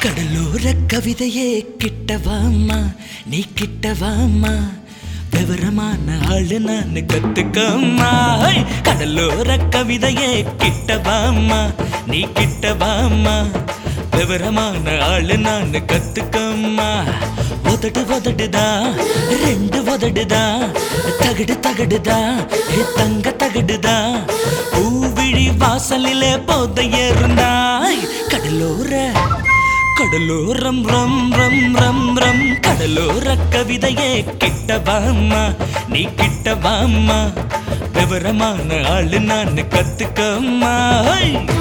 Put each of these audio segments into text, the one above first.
கடலோர கவிதையே கிட்டவாமா நீ கிட்டவாமா விவரமான ஆளு நான் கத்துக்கம்மா ஹை! கடலோர கவிதையே கிட்டவாமா நீ கிட்டவாமா விவரமான ஆளு நான் கத்துக்கம்மா உதடு உதடுதா ரெண்டு உதடுதா தகடு தகடுதா ஏ தங்க தகடுதா பூவிழி வாசலிலே போதையேறுந்தாய் கடலோர கடலோரம் ரம் ரம் ரம் ரம் கடலோர கவிதையே கிட்டவாமா நீ கிட்டவாமா விவரமான ஆளு நான் கத்துக்கம்மா ஹை!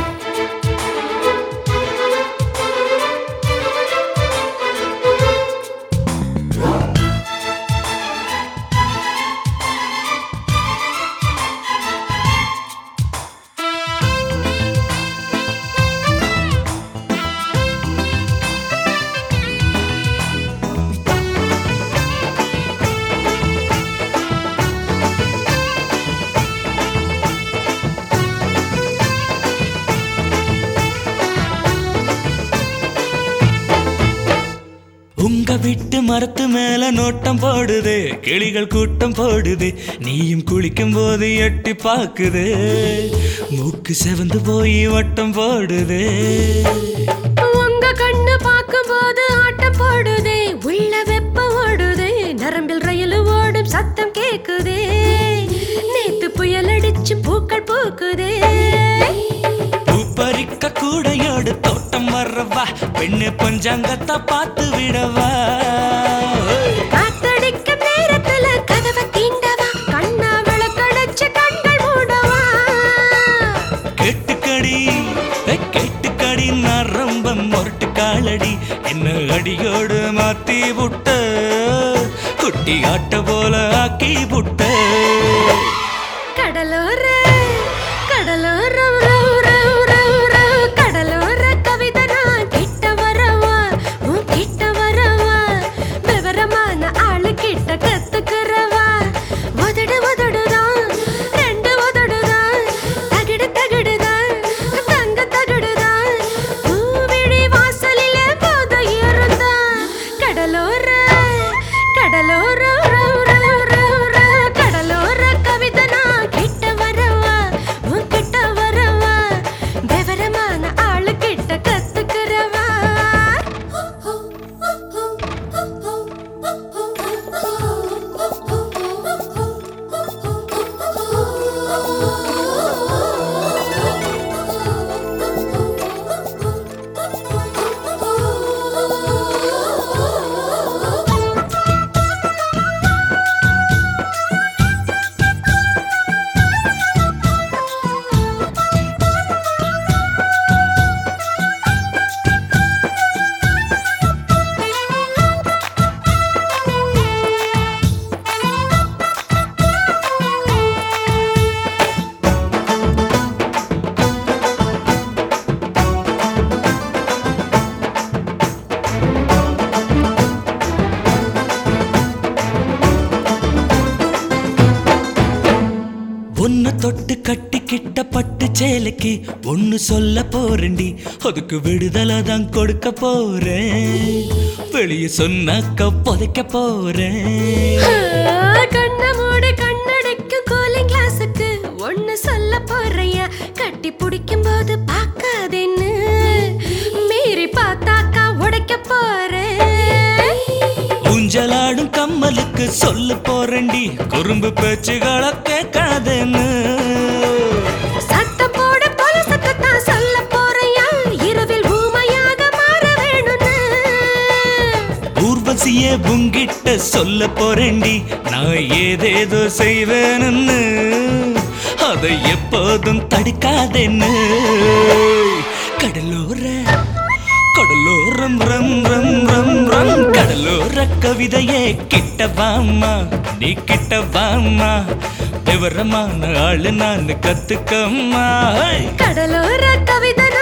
உங்க வீட்டு மரத்து மேல நோட்டம் போடுது கிளிகள் கூட்டம் போடுது நீயும் குளிக்கும் போது எட்டி பாக்குது மூக்கு செவந்து போய் வட்டம் போடுது உங்க கண்ணு பார்க்கும்போது ஆட்டம் போடுதே உள்ள வெப்பம் ஓடுதே நரம்பில் ரயில் ஓடும் சத்தம் கேக்குதே நேத்து புயல் அடிச்சு பூக்கள் பூக்குதே பூப்பறிக்க கூடையோடு தோட்டம் வர்றவா பெண்ணு பஞ்சாங்கத்தை பார்த்து விடவா காத்தடிக்கும் நேரத்துல கதவை தீண்டவா கண்ணா விளக்கடைச்சு கண்கள் மூடவா கேட்டுக்கடி ஏ, கேட்டுக்கடி நான் ரொம்ப முரட்டு காலடி என்ன அடியோடு மாத்தி புட்ட குட்டி ஆட்ட போல ஆக்கி புட்ட கடலோர கடலோர ரவ் ரவ் ரவ் ரவ் கடலோர கவிதை நான் கிட்ட வரவா உன் கிட்ட வரவா விவரமான ஆளு கிட்ட கத்துக்கிறவா உதடு உதடுதான் ரெண்டு உதடுதான் தகிடு தகிடுதான் தங்க தகிடுதான் பூவிழி வாசலில போத இருந்தா கடலோர கடலோர ரவ் ரவ் ரவ் ரவ் கடலோர கவிதை நான் கிட்ட வரவா உன் கிட்ட வரவா விவரமான ஆளு கிட்ட கத்துக்கிறவா ஒன்னு தொட்டு கட்டிக்கிட்ட பட்டு சேலைக்கு ஒன்னு சொல்ல போறேன்டி அதுக்கு விடுதலை தான் கொடுக்க போறேன் வெளியே சொன்னாக்க புதைக்க போறேன் கண்ண மூடி கண்ணடைக்கும் கூலிங் கிளாஸுக்கு ஒண்ணு சொல்ல போறையா கட்டி பிடிக்கும் போது பார்க்காதேன்னு மீறி பார்த்தாக்கா உடைக்க போறேன் ஊஞ்சலாடும் கம்மலுக்கு சொல்ல போறேன்டி குறும்பு பேச்சுகளை கேட்காதேன்னு சத்தம் போட போல சத்தத்தான் சொல்ல போறையா இரவில் ஊமையாக மாற வேணும்னு ஊர்வசிய உங்கிட்ட சொல்ல போறேன்டி நான் ஏதேதோ செய்வேன்னு அதை எப்போதும் தடுக்காதேன்னு கடலோர கடலோரம் ரம் ரம் ரம் ரம் கடலோர கவிதையே கிட்ட வாமா நீ கிட்ட வாமா விவரமான ஆளு நான் கத்துக்கம்மா ஹை! கடலோர கவிதை